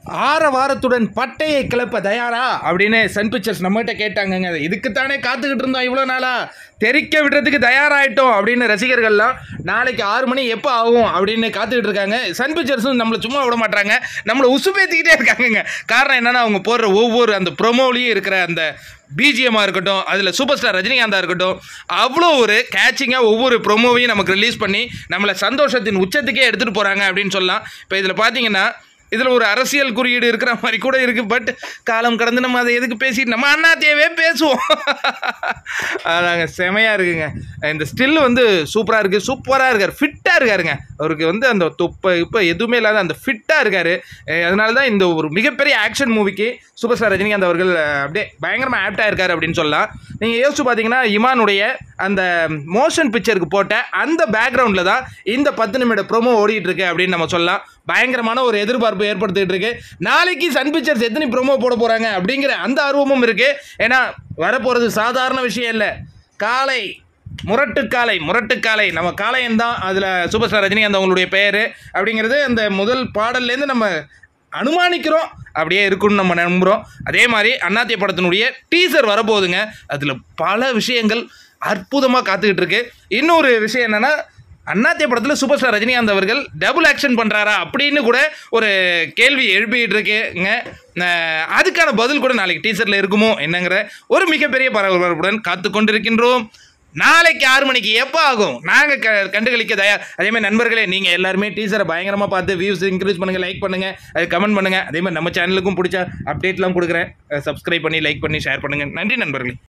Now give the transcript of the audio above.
ஆற வாரத்துடன் பட்டையை கிளப்ப தயாரா அப்படின்னு சன் பிக்சர்ஸ் நம்மகிட்ட கேட்டாங்கங்க இதுக்குத்தானே காத்துக்கிட்டு இருந்தோம் இவ்வளோ நாளா தெரிக்க விடுறதுக்கு தயாராகிட்டோம் அப்படின்னு ரசிகர்கள்லாம் நாளைக்கு ஆறு மணி எப்போ ஆகும் அப்படின்னு காத்துக்கிட்டு இருக்காங்க சன் பிக்சர்ஸும் நம்மளை சும்மா விட மாட்டாங்க நம்மளை உசுப்பேத்திக்கிட்டே இருக்காங்கங்க காரணம் என்னன்னா அவங்க போடுற ஒவ்வொரு அந்த ப்ரொமோலையும் இருக்கிற அந்த பிஜிஎம்மாக இருக்கட்டும் அதில் சூப்பர் ஸ்டார் ரஜினிகாந்தாக இருக்கட்டும் அவ்வளோ ஒரு கேட்சிங்காக ஒவ்வொரு ப்ரொமோவையும் நமக்கு ரிலீஸ் பண்ணி நம்மளை சந்தோஷத்தின் உச்சத்துக்கே எடுத்துகிட்டு போகிறாங்க அப்படின்னு சொல்லலாம் இப்போ இதில் பார்த்தீங்கன்னா இதில் ஒரு அரசியல் குறியீடு இருக்கிற மாதிரி கூட இருக்குது பட் காலம் கடந்து நம்ம அதை எதுக்கு பேசிட்டு நம்ம அண்ணாத்தையவே பேசுவோம் அதாங்க செமையாக இருக்குங்க இந்த ஸ்டில் வந்து சூப்பராக இருக்குது சூப்பராக இருக்கார் ஃபிட்டாக இருக்காருங்க அவருக்கு வந்து அந்த தொப்பை இப்போ எதுவுமே இல்லாத அந்த ஃபிட்டாக இருக்கார் அதனால தான் இந்த ஒரு மிகப்பெரிய ஆக்ஷன் மூவிக்கு சூப்பர் ஸ்டார் ரஜினிகாந்த் அவர்கள் அஹ், அப்படியே பயங்கரமாக ஆப்டாக இருக்கார் அப்படின்னு சொல்லலாம் நீங்கள் யோசிச்சு பார்த்தீங்கன்னா இமானுடைய அந்த மோஷன் பிக்சருக்கு போட்ட அந்த பேக்ரவுண்டில் தான் இந்த பத்து நிமிட ப்ரோமோ ஓடிட்டு இருக்கு அப்படின்னு நம்ம சொல்லலாம் பயங்கரமான ஒரு எதிர்பார்ப்பு ஏற்படுத்திட்டு இருக்கு நாளைக்கு சன் பிக்சர்ஸ் எத்தனை ப்ரோமோ போட போகிறாங்க அப்படிங்கிற அந்த ஆர்வமும் இருக்குது ஏன்னா வரப்போகிறது சாதாரண விஷயம் இல்லை காலை முரட்டு காலை முரட்டு காலை நம்ம காளையன் தான் அதில் சூப்பர் ஸ்டார் ரஜினிகாந்த் அவங்களுடைய பெயர் அப்படிங்கிறது அந்த முதல் பாடல்லேருந்து நம்ம அனுமானிக்கிறோம் அப்படியே இருக்குன்னு நம்ம நம்புகிறோம் அதே மாதிரி அண்ணாத்திய படத்தினுடைய டீசர் வரப்போகுதுங்க அதில் பல விஷயங்கள் அற்புதமாக காத்துக்கிட்டு இருக்கு இன்னொரு விஷயம் என்னென்னா அண்ணாத்திய படத்தில் சூப்பர் ஸ்டார் ரஜினிகாந்த் அவர்கள் டபுள் ஆக்ஷன் பண்ணுறாரா அப்படின்னு கூட ஒரு கேள்வி எழுப்பிட்டு இருக்குங்க அஹ் அதுக்கான பதில் கூட நாளைக்கு டீசரில் இருக்குமோ என்னங்கிற ஒரு மிகப்பெரிய பரபரப்புடன் காத்து கொண்டிருக்கின்றோம் நாளைக்கு ஆறு மணிக்கு எப்போ ஆகும் நாங்கள் க கண்டுகளிக்க தயார் அதே மாதிரி நண்பர்களே நீங்கள் எல்லாருமே டீசரை பயங்கரமாக பார்த்து வியூஸ் இன்க்ரீஸ் பண்ணுங்கள் லைக் பண்ணுங்கள் அது கமெண்ட் பண்ணுங்கள் அதே மாதிரி நம்ம சேனலுக்கும் பிடிச்ச அப்டேட்லாம் கொடுக்குறேன் சப்ஸ்கிரைப் பண்ணி லைக் பண்ணி ஷேர் பண்ணுங்கள் நன்றி நண்பர்களே